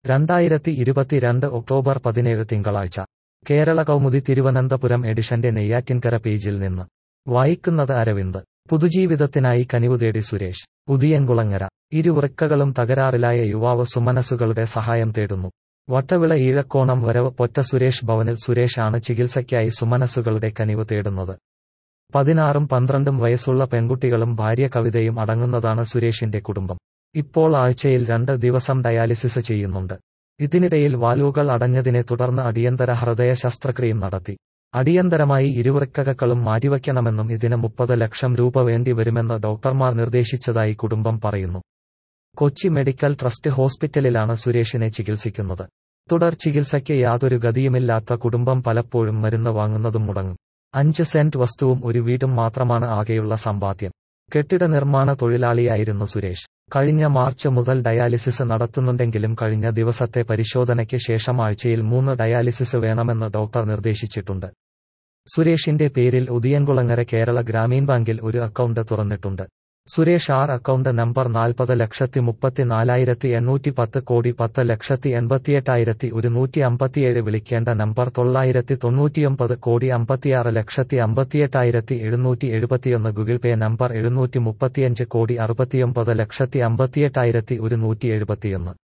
രണ്ടായിരത്തി ഇരുപത്തിരണ്ട് ഒക്ടോബർ പതിനേഴ് തിങ്കളാഴ്ച കേരള കൗമുദി തിരുവനന്തപുരം എഡിഷന്റെ നെയ്യാറ്റിൻകര പേജിൽ നിന്ന് വായിക്കുന്നത് അരവിന്ദ് പുതുജീവിതത്തിനായി കനിവ് തേടി സുരേഷ് ഉദിയൻകുളങ്ങര ഇരുവൃക്കകളും തകരാറിലായ യുവാവ് സുമനസുകളുടെ സഹായം തേടുന്നു വട്ടവിള ഈഴക്കോണം വരവ് പൊറ്റ സുരേഷ് ഭവനിൽ സുരേഷ് ആണ് ചികിത്സയ്ക്കായി സുമനസുകളുടെ കനിവ് തേടുന്നത് പതിനാറും പന്ത്രണ്ടും വയസ്സുള്ള പെൺകുട്ടികളും ഭാര്യ കവിതയും അടങ്ങുന്നതാണ് സുരേഷിന്റെ കുടുംബം ഇപ്പോൾ ആഴ്ചയിൽ രണ്ട് ദിവസം ഡയാലിസിസ് ചെയ്യുന്നുണ്ട് ഇതിനിടയിൽ വാൽവുകൾ അടഞ്ഞതിനെ തുടർന്ന് അടിയന്തര ഹൃദയ ശസ്ത്രക്രിയയും നടത്തി അടിയന്തരമായി ഇരുവൃക്കകളും മാറ്റിവയ്ക്കണമെന്നും ഇതിന് മുപ്പത് ലക്ഷം രൂപ വേണ്ടി വരുമെന്ന് ഡോക്ടർമാർ നിർദ്ദേശിച്ചതായി കുടുംബം പറയുന്നു കൊച്ചി മെഡിക്കൽ ട്രസ്റ്റ് ഹോസ്പിറ്റലിലാണ് സുരേഷിനെ ചികിത്സിക്കുന്നത് തുടർ ചികിത്സയ്ക്ക് യാതൊരു ഗതിയുമില്ലാത്ത കുടുംബം പലപ്പോഴും മരുന്ന് വാങ്ങുന്നതും മുടങ്ങും അഞ്ച് സെന്റ് വസ്തുവും ഒരു വീടും മാത്രമാണ് ആകെയുള്ള സമ്പാദ്യം കെട്ടിട നിർമ്മാണ തൊഴിലാളിയായിരുന്നു സുരേഷ് കഴിഞ്ഞ മാർച്ച് മുതൽ ഡയാലിസിസ് നടത്തുന്നുണ്ടെങ്കിലും കഴിഞ്ഞ ദിവസത്തെ പരിശോധനയ്ക്ക് ശേഷം ആഴ്ചയിൽ മൂന്ന് ഡയാലിസിസ് വേണമെന്ന് ഡോക്ടർ നിർദ്ദേശിച്ചിട്ടുണ്ട് സുരേഷിന്റെ പേരിൽ ഉദിയൻകുളങ്ങര കേരള ഗ്രാമീൺ ബാങ്കിൽ ഒരു അക്കൗണ്ട് തുറന്നിട്ടുണ്ട് സുരേഷ് ആർ അക്കൗണ്ട് നമ്പർ നാൽപ്പത് ലക്ഷത്തി മുപ്പത്തി നാലായിരത്തി എണ്ണൂറ്റി പത്ത് കോടി പത്ത് ലക്ഷത്തി എൺപത്തിയെട്ടായിരത്തി ഒരുന്നൂറ്റി അമ്പത്തിയേഴ് വിളിക്കേണ്ട നമ്പർ തൊള്ളായിരത്തി തൊണ്ണൂറ്റിയൊമ്പത് കോടി അമ്പത്തിയാറ് ലക്ഷത്തി അമ്പത്തിയെട്ടായിരത്തി എഴുന്നൂറ്റി എഴുപത്തിയൊന്ന് ഗൂഗിൾ പേ നമ്പർ എഴുന്നൂറ്റി മുപ്പത്തിയഞ്ച് കോടി അറുപത്തിയൊമ്പത് ലക്ഷത്തി അമ്പത്തിയെട്ടായിരത്തി ഒരുന്നൂറ്റി എഴുപത്തിയൊന്ന്